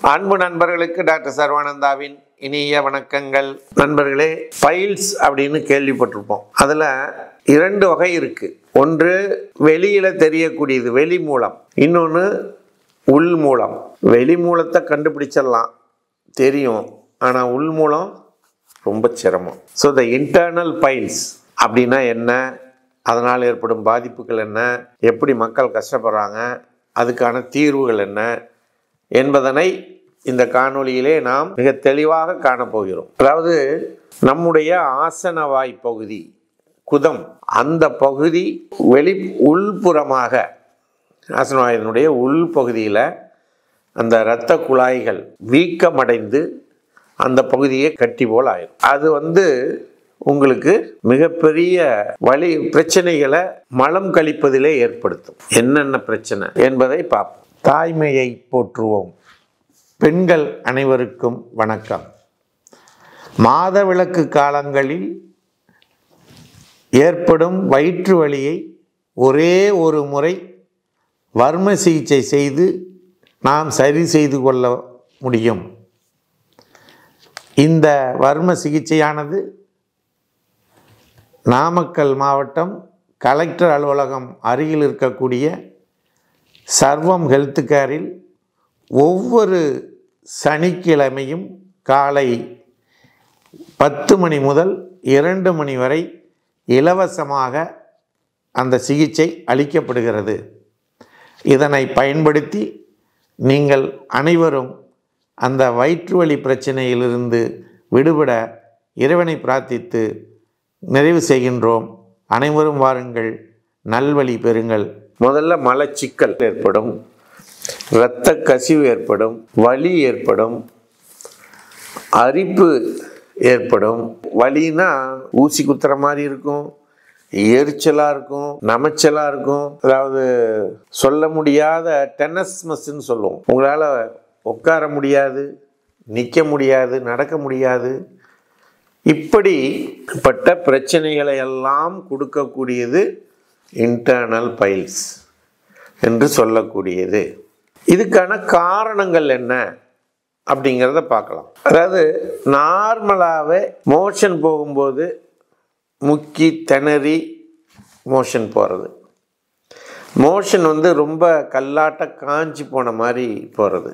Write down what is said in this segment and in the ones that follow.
அன்பு நண்பர்களுக்கு டாக்டர் சர்வானந்தாவின் இனிய வணக்கங்கள் நண்பர்களே ஃபைல்ஸ் அப்படின்னு கேள்விப்பட்டிருப்போம் அதில் இரண்டு வகை இருக்கு ஒன்று வெளியில தெரியக்கூடியது வெளி மூலம் இன்னொன்று உள் மூலம் வெளி மூலத்தை கண்டுபிடிச்சிடலாம் தெரியும் ஆனால் உள் மூலம் ரொம்ப சிரமம் ஸோ த இன்டர்னல் பைல்ஸ் அப்படின்னா என்ன அதனால் ஏற்படும் பாதிப்புகள் என்ன எப்படி மக்கள் கஷ்டப்படுறாங்க அதுக்கான தீர்வுகள் என்ன என்பதனை இந்த காணொளியிலே நாம் மிக தெளிவாக காணப்போகிறோம் அதாவது நம்முடைய ஆசனவாய் பகுதி குதம் அந்த பகுதி வெளி உள்புறமாக ஆசனவாயினுடைய உள்பகுதியில் அந்த இரத்த குழாய்கள் வீக்கமடைந்து அந்த பகுதியை கட்டி போல் ஆயிரும் அது வந்து உங்களுக்கு மிகப்பெரிய வழி பிரச்சனைகளை மலம் கழிப்பதிலே ஏற்படுத்தும் என்னென்ன பிரச்சனை என்பதை பார்ப்போம் தாய்மையை போற்றுவோம் பெண்கள் அனைவருக்கும் வணக்கம் மாதவிலக்கு காலங்களில் ஏற்படும் வயிற்று வலியை ஒரே ஒரு முறை வர்ம சிகிச்சை செய்து நாம் சரி செய்து கொள்ள முடியும் இந்த வர்ம சிகிச்சையானது நாமக்கல் மாவட்டம் கலெக்டர் அலுவலகம் அருகில் இருக்கக்கூடிய சர்வம் ஹெல்த் கேரில் ஒவ்வொரு சனிக்கிழமையும் காலை பத்து மணி முதல் இரண்டு மணி வரை இலவசமாக அந்த சிகிச்சை அளிக்கப்படுகிறது இதனை பயன்படுத்தி நீங்கள் அனைவரும் அந்த வயிற்று வலி பிரச்சனையிலிருந்து விடுபட இறைவனை பிரார்த்தித்து நிறைவு செய்கின்றோம் அனைவரும் வாருங்கள் நல்வழி பெறுங்கள் முதல்ல மலச்சிக்கல் ஏற்படும் இரத்த கசிவு ஏற்படும் வலி ஏற்படும் அரிப்பு ஏற்படும் வலினா ஊசி குத்துற மாதிரி இருக்கும் எரிச்சலாக இருக்கும் நமைச்சலாக இருக்கும் அதாவது சொல்ல முடியாத டென்னஸ்மஸ்ன்னு சொல்லுவோம் உங்களால் உட்கார முடியாது நிற்க முடியாது நடக்க முடியாது இப்படிப்பட்ட பிரச்சனைகளை எல்லாம் கொடுக்கக்கூடியது இன்டர்னல் பைல்ஸ் என்று சொல்லக்கூடியது இதுக்கான காரணங்கள் என்ன அப்படிங்கிறத பார்க்கலாம் அதாவது நார்மலாகவே மோஷன் போகும்போது முக்கி திணறி மோஷன் போகிறது மோஷன் வந்து ரொம்ப கல்லாட்ட காஞ்சி போன மாதிரி போகிறது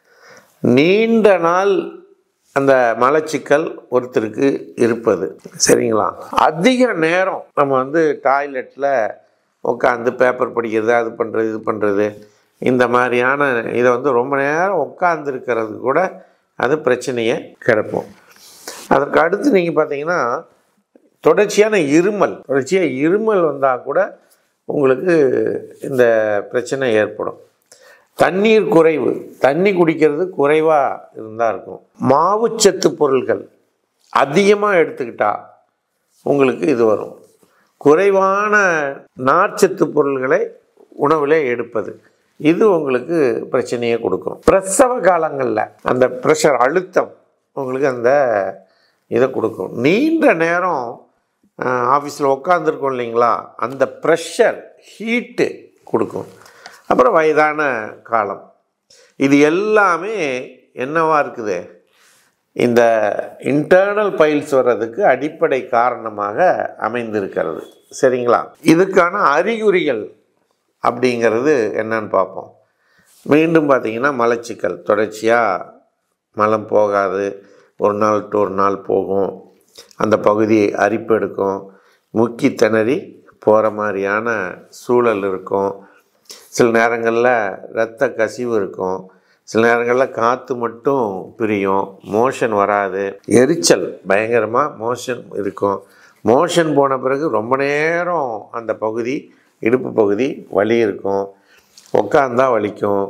நீண்ட நாள் அந்த மலச்சிக்கல் ஒருத்தருக்கு இருப்பது சரிங்களா அதிக நேரம் நம்ம வந்து டாய்லெட்டில் உட்காந்து பேப்பர் படிக்கிறது அது பண்ணுறது இது பண்ணுறது இந்த மாதிரியான இதை வந்து ரொம்ப நேரம் உட்காந்துருக்கிறது கூட அது பிரச்சனையை கிடப்போம் அதற்கு அடுத்து நீங்கள் பார்த்தீங்கன்னா தொடர்ச்சியான இருமல் தொடர்ச்சியாக இருமல் வந்தால் கூட உங்களுக்கு இந்த பிரச்சனை ஏற்படும் தண்ணீர் குறைவு தண்ணி குடிக்கிறது குறைவாக இருந்தால் இருக்கும் மாவுச்சத்து பொருள்கள் அதிகமாக எடுத்துக்கிட்டா உங்களுக்கு இது வரும் குறைவான நார்ச்சத்து பொருள்களை உணவில் எடுப்பது இது உங்களுக்கு பிரச்சனையை கொடுக்கும் பிரசவ காலங்களில் அந்த ப்ரெஷர் அழுத்தம் உங்களுக்கு அந்த இதை கொடுக்கும் நீண்ட நேரம் ஆஃபீஸில் உட்காந்துருக்கோம் இல்லைங்களா அந்த ப்ரெஷர் ஹீட்டு கொடுக்கும் அப்புறம் வயதான காலம் இது எல்லாமே என்னவா இருக்குது இந்த இன்டர்னல் பைல்ஸ் வர்றதுக்கு அடிப்படை காரணமாக அமைந்திருக்கிறது சரிங்களா இதுக்கான அறிகுறிகள் அப்படிங்கிறது என்னன்னு பார்ப்போம் மீண்டும் பார்த்தீங்கன்னா மலச்சிக்கல் தொடர்ச்சியாக மலம் போகாது ஒரு நாள் டு ஒரு நாள் போகும் அந்த பகுதி அரிப்பு எடுக்கும் முக்கி திணறி போகிற மாதிரியான சூழல் இருக்கும் சில நேரங்களில் இரத்த கசிவு இருக்கும் சில நேரங்களில் காற்று மட்டும் பிரியும் மோஷன் வராது எரிச்சல் பயங்கரமாக மோஷன் இருக்கும் மோஷன் போன பிறகு ரொம்ப நேரம் அந்த பகுதி இடுப்பு பகுதி வலி இருக்கும் உட்காந்தா வலிக்கும்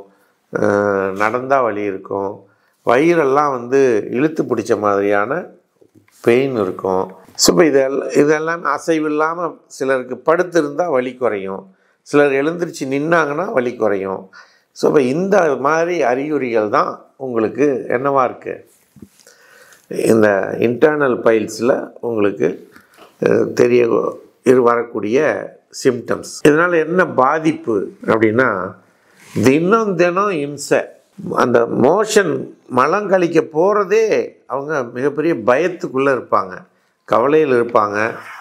நடந்தால் வலி இருக்கும் வயிறெல்லாம் வந்து இழுத்து பிடிச்ச மாதிரியான பெயின் இருக்கும் ஸோ இப்போ இதெல்லாம் இதெல்லாம் அசைவு இல்லாமல் சிலருக்கு படுத்திருந்தால் வலி குறையும் சிலர் எழுந்திரிச்சு நின்னாங்கன்னா வலி குறையும் ஸோ இப்போ இந்த மாதிரி அறிகுறிகள் தான் உங்களுக்கு என்னவா இருக்குது இந்த இன்டர்னல் பைல்ஸில் உங்களுக்கு அஹ், தெரிய இரு வரக்கூடிய சிம்டம்ஸ் இதனால் என்ன பாதிப்பு அப்படின்னா தினம் தினம் இம்சை அந்த மோஷன் மலம் கழிக்க போகிறதே அவங்க மிகப்பெரிய பயத்துக்குள்ளே இருப்பாங்க கவலையில் இருப்பாங்க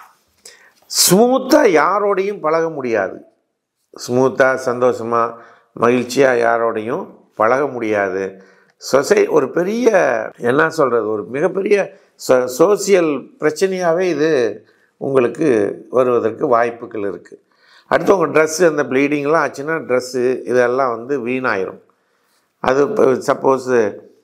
ஸ்மூத்தாக யாரோடையும் பழக முடியாது ஸ்மூத்தாக சந்தோஷமாக மகிழ்ச்சியாக யாரோடையும் பழக முடியாது சொசை ஒரு பெரிய என்ன சொல்கிறது ஒரு மிகப்பெரிய சோ சோசியல் பிரச்சனையாகவே இது உங்களுக்கு வருவதற்கு வாய்ப்புகள் இருக்குது அடுத்து உங்கள் ட்ரெஸ்ஸு அந்த ப்ளீடிங்லாம் ஆச்சுன்னா ட்ரெஸ்ஸு இதெல்லாம் வந்து வீணாயிரும் அது இப்போ சப்போஸு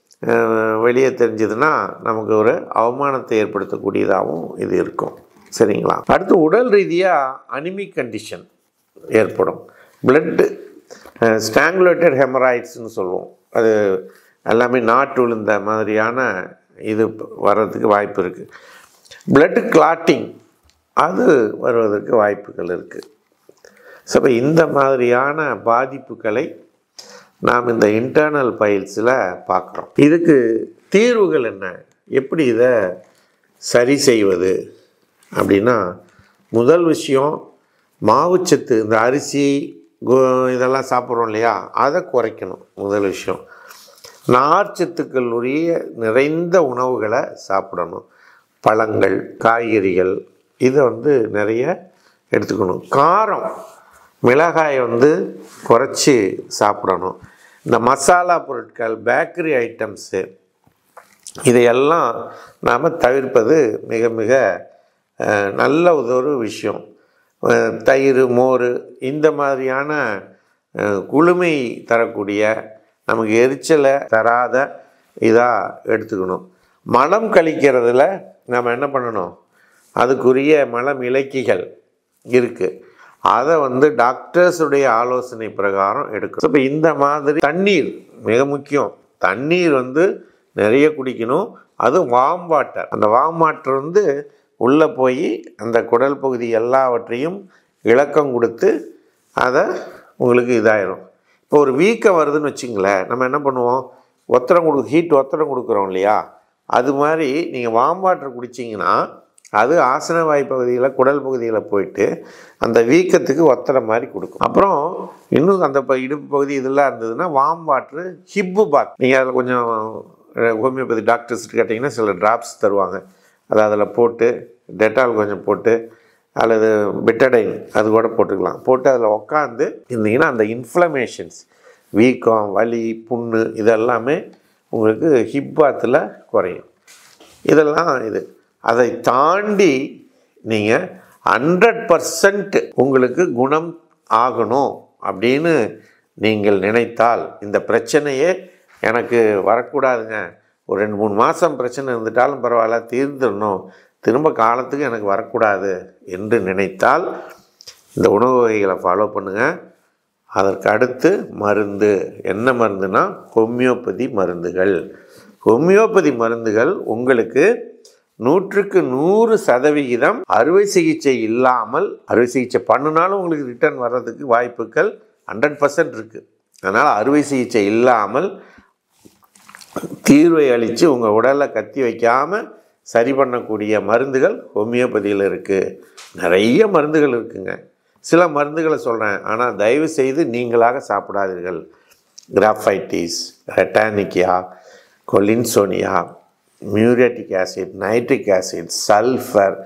வெளியே தெரிஞ்சதுன்னா நமக்கு ஒரு அவமானத்தை ஏற்படுத்தக்கூடியதாகவும் இது இருக்கும் சரிங்களா அடுத்து உடல் ரீதியாக அனிமிக் கண்டிஷன் ஏற்படும் பிளட்டு ஸ்டாங்குலேட்டட் ஹெமராய்ட்ஸ்னு சொல்லுவோம் அது எல்லாமே நாட்டு விழுந்த மாதிரியான இது வர்றதுக்கு வாய்ப்பு இருக்குது பிளட் கிளாட்டிங் அது வருவதற்கு வாய்ப்புகள் இருக்குது ஸோ இப்போ இந்த மாதிரியான பாதிப்புகளை நாம் இந்த இன்டர்னல் பைல்ஸில் பார்க்குறோம் இதுக்கு தீர்வுகள் என்ன எப்படி இதை சரி செய்வது அப்படின்னா முதல் விஷயம் மாவுச்சத்து இந்த அரிசி கோ இதெல்லாம் சாப்பிட்றோம் இல்லையா அதை குறைக்கணும் முதல் விஷயம் நார்ச்சத்துக்கள் உரிய நிறைந்த உணவுகளை சாப்பிடணும் பழங்கள் காய்கறிகள் இதை வந்து நிறைய எடுத்துக்கணும் காரம் மிளகாயை வந்து குறைச்சி சாப்பிடணும் இந்த மசாலா பொருட்கள் பேக்கரி ஐட்டம்ஸு இதையெல்லாம் நாம் தவிர்ப்பது மிக மிக அஹ், நல்ல ஒரு விஷயம் அஹ், தயிர் மோர் இந்த மாதிரியான அஹ், குளுமை தரக்கூடிய நமக்கு எரிச்சலை தராத இதாக எடுத்துக்கணும் மலம் கழிக்கிறதுல நம்ம என்ன பண்ணணும் அதுக்குரிய மலம் இலக்கிகள் இருக்குது அதை வந்து டாக்டர்ஸுடைய ஆலோசனை பிரகாரம் எடுக்கணும் இப்போ இந்த மாதிரி தண்ணீர் மிக முக்கியம் தண்ணீர் வந்து நிறைய குடிக்கணும் அது வாம் வாட்டர் அந்த வாம் வாட்டர் வந்து உள்ளே போய் அந்த குடல் பகுதி எல்லாவற்றையும் இலக்கம் கொடுத்து அதை உங்களுக்கு இதாயிரும் இப்போ ஒரு வீக்கம் வருதுன்னு வச்சுங்களேன் நம்ம என்ன பண்ணுவோம் ஒத்தடம் கொடு ஹீட் ஒத்தடம் கொடுக்குறோம் இல்லையா அது மாதிரி நீங்கள் வாம் வாட்டர் குடிச்சிங்கன்னா அது ஆசன வாய் பகுதியில் குடல் பகுதியில் போயிட்டு அந்த வீக்கத்துக்கு ஒத்தட மாதிரி கொடுக்கும் அப்புறம் இன்னும் அந்த ப- இடுப்பு பகுதி இதெல்லாம் இருந்ததுன்னா வாம் வாட்ரு ஹிப்பு பாத் நீங்கள் அதில் கொஞ்சம் ஹோமியோபதி டாக்டர்ஸ் கேட்டிங்கன்னா சில ட்ராப்ஸ் தருவாங்க அதை அதில் போட்டு டெட்டால் கொஞ்சம் போட்டு அல்லது பிட்டடைன் அது கூட போட்டுக்கலாம் போட்டு அதில் உக்காந்து இருந்தீங்கன்னா அந்த இன்ஃப்ளமேஷன்ஸ் வீக்கம் வலி புண்ணு இதெல்லாமே உங்களுக்கு ஹிப் பாத்தில் குறையும் இதெல்லாம் இது அதை தாண்டி நீங்கள் ஹண்ட்ரட் பர்சன்ட் உங்களுக்கு குணம் ஆகணும் அப்படின்னு நீங்கள் நினைத்தால் இந்த பிரச்சனையே எனக்கு வரக்கூடாதுங்க ஒரு ரெண்டு மூணு மாதம் பிரச்சனை இருந்துட்டாலும் பரவாயில்ல தீர்ந்துடணும் திரும்ப காலத்துக்கு எனக்கு வரக்கூடாது என்று நினைத்தால் இந்த உணவு வகைகளை ஃபாலோ பண்ணுங்கள் அதற்கு அடுத்து மருந்து என்ன மருந்துனா ஹோமியோபதி மருந்துகள் ஹோமியோபதி மருந்துகள் உங்களுக்கு நூற்றுக்கு நூறு சதவிகிதம் அறுவை சிகிச்சை இல்லாமல் அறுவை சிகிச்சை பண்ணினாலும் உங்களுக்கு ரிட்டர்ன் வர்றதுக்கு வாய்ப்புகள் ஹண்ட்ரட் பர்சன்ட் இருக்குது அதனால் அறுவை சிகிச்சை இல்லாமல் தீர்வை அளித்து உங்கள் உடலை கத்தி வைக்காமல் சரி பண்ணக்கூடிய மருந்துகள் ஹோமியோபதியில் இருக்குது நிறைய மருந்துகள் இருக்குங்க சில மருந்துகளை சொல்கிறேன் ஆனால் தயவு செய்து நீங்களாக சாப்பிடாதீர்கள் graphites ratanhia collinsonia muriatic acid nitric acid sulphur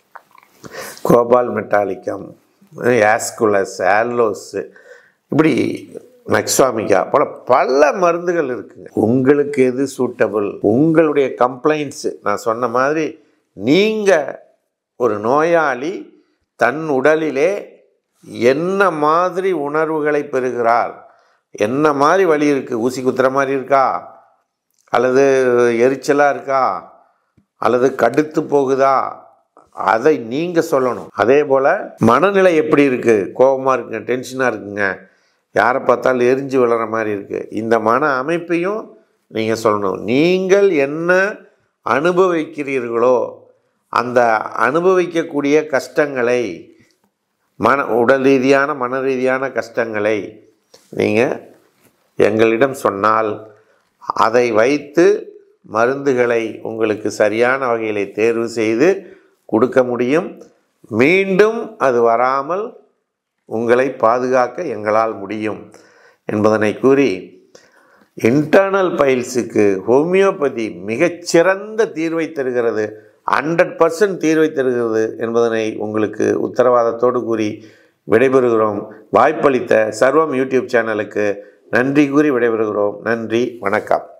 கோபால் மெட்டாலிக்கம் ஆஸ்குலஸ் ஆல்லோஸ் இப்படி மெக்ஸாமிகா போல பல மருந்துகள் இருக்குங்க உங்களுக்கு எது சூட்டபிள் உங்களுடைய கம்ப்ளைண்ட்ஸு நான் சொன்ன மாதிரி நீங்கள் ஒரு நோயாளி தன் உடலிலே என்ன மாதிரி உணர்வுகளை பெறுகிறார் என்ன மாதிரி வலி இருக்குது ஊசி குத்துற மாதிரி இருக்கா அல்லது எரிச்சலாக இருக்கா அல்லது கடுத்து போகுதா அதை நீங்கள் சொல்லணும் அதே போல் மனநிலை எப்படி இருக்குது கோபமாக இருக்குங்க டென்ஷனாக இருக்குங்க யாரை பார்த்தாலும் எரிஞ்சு விழுற மாதிரி இருக்குது இந்த மன அமைப்பையும் நீங்கள் சொல்லணும் நீங்கள் என்ன அனுபவிக்கிறீர்களோ அந்த அனுபவிக்கக்கூடிய கஷ்டங்களை மன உடல் ரீதியான மன ரீதியான கஷ்டங்களை நீங்கள் எங்களிடம் சொன்னால் அதை வைத்து மருந்துகளை உங்களுக்கு சரியான வகையில் தேர்வு செய்து கொடுக்க முடியும் மீண்டும் அது வராமல் உங்களை பாதுகாக்க எங்களால் முடியும் என்பதனை கூறி இன்டர்னல் பைல்ஸுக்கு ஹோமியோபதி மிகச்சிறந்த தீர்வை தருகிறது ஹண்ட்ரட் பர்சன்ட் தீர்வை தருகிறது என்பதனை உங்களுக்கு உத்தரவாதத்தோடு கூறி விடைபெறுகிறோம் வாய்ப்பளித்த சர்வம் யூடியூப் சேனலுக்கு நன்றி கூறி விடைபெறுகிறோம் நன்றி வணக்கம்